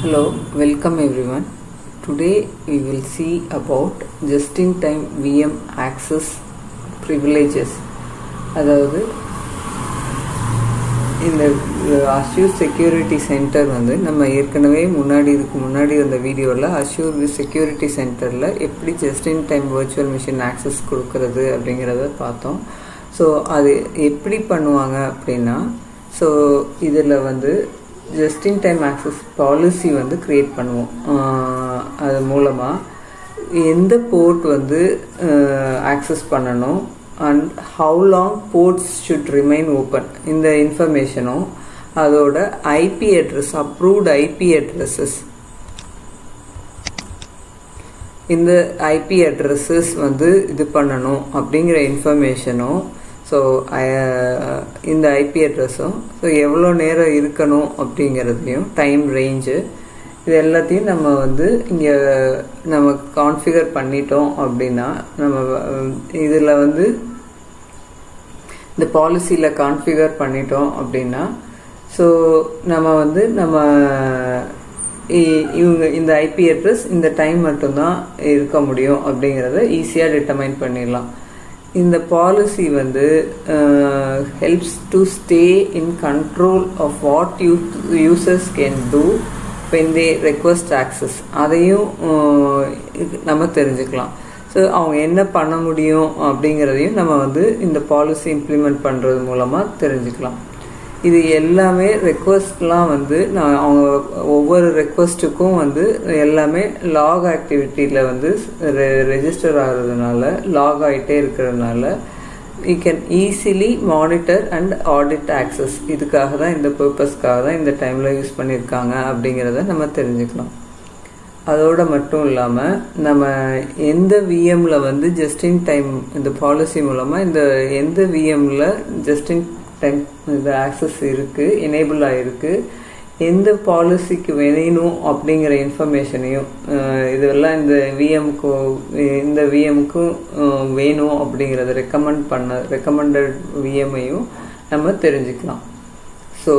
Hello, welcome everyone. Today we will see about just-in-time VM access privileges. அதாவது இந்த assure security center வந்து நம்ம ஏற்கனவே முன்னாடி இதுக்கு முன்னாடி வந்த வீடியோவில் அஷ்யூர் செக்யூரிட்டி சென்டரில் எப்படி just in time virtual machine access கொடுக்கறது அப்படிங்கிறத பார்த்தோம் ஸோ அது எப்படி பண்ணுவாங்க அப்படின்னா ஸோ இதில் வந்து just in time access policy வந்து க்ரியேட் பண்ணுவோம் அது மூலமாக எந்த போர்ட் வந்து ஆக்சஸ் பண்ணணும் and how long ports should remain open இந்த இன்ஃபர்மேஷனும் அதோட IP address approved IP addresses இந்த ஐபி அட்ரஸஸ் வந்து இது பண்ணணும் அப்படிங்கிற இன்ஃபர்மேஷனும் ஸோ இந்த ஐபி அட்ரஸும் ஸோ எவ்வளோ நேரம் இருக்கணும் அப்படிங்கிறதையும் டைம் ரேஞ்சு இது எல்லாத்தையும் நம்ம வந்து இங்கே நம்ம கான்ஃபிகர் பண்ணிட்டோம் அப்படின்னா நம்ம இதில் வந்து இந்த பாலிசியில் கான்ஃபிகர் பண்ணிட்டோம் அப்படின்னா ஸோ நம்ம வந்து நம்ம இவங்க இந்த ஐபி அட்ரஸ் இந்த டைம் மட்டும்தான் இருக்க முடியும் அப்படிங்கிறத ஈஸியாக டிட்டர்மைன் பண்ணிடலாம் இந்த பாலிசி வந்து helps to stay in control of what you users can do when they request access அதையும் நம்ம தெரிஞ்சுக்கலாம் ஸோ அவங்க என்ன பண்ண முடியும் அப்படிங்கிறதையும் நம்ம வந்து இந்த பாலிசி இம்ப்ளிமெண்ட் பண்ணுறது மூலமாக தெரிஞ்சுக்கலாம் இது எல்லாமே ரெக்வஸ்ட்லாம் வந்து நான் அவங்க ஒவ்வொரு ரெக்வஸ்ட்டுக்கும் வந்து எல்லாமே லாக் ஆக்டிவிட்டியில் வந்து ரெஜிஸ்டர் ஆகிறதுனால லாக் ஆகிட்டே இருக்கிறதுனால you can easily monitor and audit access இதுக்காக தான் இந்த பர்பஸ்க்காக தான் இந்த டைமில் யூஸ் பண்ணியிருக்காங்க அப்படிங்கிறத நம்ம தெரிஞ்சுக்கலாம் அதோட மட்டும் இல்லாமல் நம்ம எந்த விஎம்மில் வந்து ஜஸ்ட் இன் டைம் இந்த பாலிசி மூலமாக இந்த எந்த விஎம்மில் ஜஸ்ட் இன் டைம் இந்த ஆக்சஸ் இருக்குது எனேபிள் ஆகிருக்கு எந்த பாலிசிக்கு வேணும் அப்படிங்கிற இன்ஃபர்மேஷனையும் இதெல்லாம் இந்த விஎம்க்கு இந்த விஎம்க்கும் வேணும் அப்படிங்கிறத ரெக்கமெண்ட் பண்ண ரெக்கமெண்டட் விஎம்ஐயும் நம்ம தெரிஞ்சுக்கலாம் ஸோ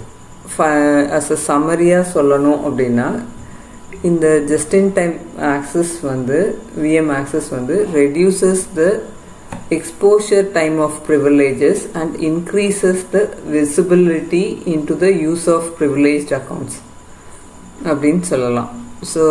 அஸ் அ சம்மரியாக சொல்லணும் அப்படின்னா இந்த ஜஸ்ட் இன் டைம் ஆக்சஸ் வந்து விஎம் ஆக்சஸ் வந்து reduces the exposure time of privileges and increases the visibility into the use of privileged accounts அப்படின்னு சொல்லலாம் ஸோ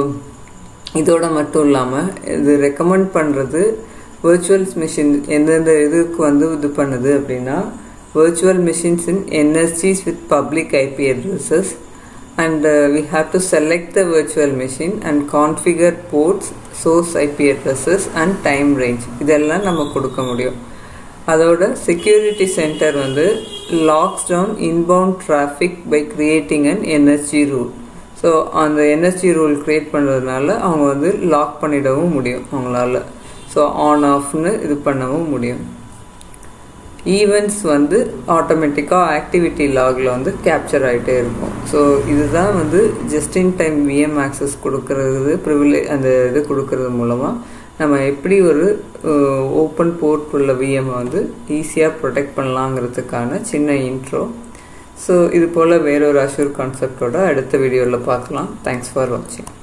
இதோட மட்டும் இல்லாமல் இது ரெக்கமெண்ட் பண்ணுறது வேர்ச்சுவல்ஸ் மிஷின் எந்தெந்த இதுக்கு வந்து இது பண்ணுது அப்படின்னா virtual machines in NSGs with public IP addresses and uh, we have to select the virtual machine and configure ports source IP addresses and time range இதெல்லாம் நம்ம கொடுக்க முடியும் அதோட செக்யூரிட்டி சென்டர் வந்து locks down inbound traffic by creating an NSG rule so அந்த NSG rule create பண்ணுறதுனால அவங்க வந்து லாக் பண்ணிடவும் முடியும் அவங்களால ஸோ ஆன் ஆஃப்னு இது பண்ணவும் முடியும் ஈவெண்ட்ஸ் வந்து ஆட்டோமேட்டிக்காக ஆக்டிவிட்டி லாகில் வந்து கேப்சர் ஆகிட்டே இருக்கும் ஸோ இதுதான் வந்து just in time VM access கொடுக்கறது ப்ரிவிலே அந்த இது கொடுக்கறது மூலமாக நம்ம எப்படி ஒரு ஓப்பன் போர்ட் உள்ள விஎம்மை வந்து ஈஸியாக ப்ரொடெக்ட் பண்ணலாங்கிறதுக்கான சின்ன இன்ட்ரோ ஸோ இது போல் வேறொரு அஷூர் கான்செப்டோட அடுத்த வீடியோவில் பார்க்கலாம் தேங்க்ஸ் ஃபார் வாட்சிங்